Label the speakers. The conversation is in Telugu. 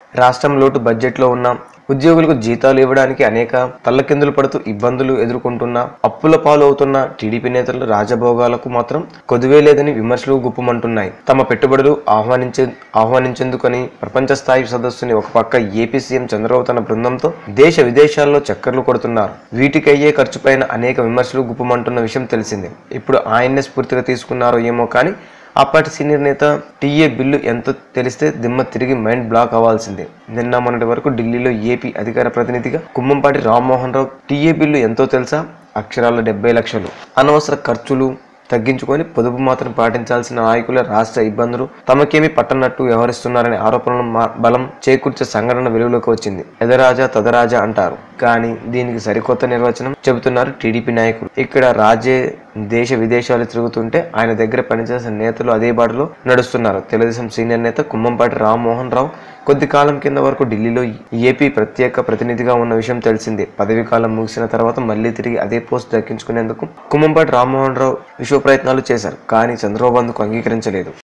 Speaker 1: రాష్ట్రం లోటు బడ్జెట్లో ఉన్న ఉద్యోగులకు జీతాలు ఇవ్వడానికి అనేక తల్లకిందులు పడుతూ ఇబ్బందులు ఎదుర్కొంటున్న అప్పుల పాలు అవుతున్న టీడీపీ నేతలు రాజభోగాలకు మాత్రం కొదువే లేదని విమర్శలు గుప్పమంటున్నాయి తమ పెట్టుబడులు ఆహ్వానించే ఆహ్వానించేందుకని ప్రపంచ స్థాయి సదస్సుని ఒక పక్క ఏపీ సీఎం చంద్రబాబు తన బృందంతో దేశ విదేశాల్లో చక్కర్లు కొడుతున్నారు వీటికి అయ్యే ఖర్చుపైన అనేక విమర్శలు గుప్పమంటున్న విషయం తెలిసిందే ఇప్పుడు ఆయన్నే స్ఫూర్తిగా తీసుకున్నారో ఏమో కానీ అప్పటి సీనియర్ నేత టీఏ బిల్లు ఎంతో తెలిస్తే దిమ్మ తిరిగి మైండ్ బ్లాక్ అవ్వాల్సిందే నిన్న మొన్నటి వరకు ఢిల్లీలో ఏపీ అధికార ప్రతినిధిగా కుమ్మంపాటి రామ్మోహన్ రావు టీఏ బిల్లు ఎంతో తెలుసా అక్షరాల డెబ్బై లక్షలు అనవసర ఖర్చులు తగ్గించుకొని పొదుపు మాత్రం పాటించాల్సిన నాయకుల రాష్ట్ర ఇబ్బందులు తమకేమీ పట్టనట్టు వ్యవహరిస్తున్నారనే ఆరోపణలు మా- బలం చేకూర్చే సంఘటన వెలుగులోకి వచ్చింది ఎదరాజా తదరాజా అంటారు కానీ దీనికి సరికొత్త నిర్వచనం చెబుతున్నారు టీడీపీ నాయకులు ఇక్కడ రాజే దేశ విదేశాలు తిరుగుతుంటే ఆయన దగ్గర పనిచేసిన నేతలు అదే బాటలో నడుస్తున్నారు తెలుగుదేశం సీనియర్ నేత కుమ్మంపాటి రామ్మోహన్ రావు కొద్ది కాలం కింద వరకు ఢిల్లీలో ఏపీ ప్రత్యేక ప్రతినిధిగా ఉన్న విషయం తెలిసిందే పదవీ కాలం ముగిసిన తర్వాత మళ్ళీ తిరిగి అదే పోస్ట్ దక్కించుకునేందుకు కుమ్మంపాటి రామ్మోహన్ రావు విశ్వ ప్రయత్నాలు చేశారు కానీ చంద్రబాబు అందుకు అంగీకరించలేదు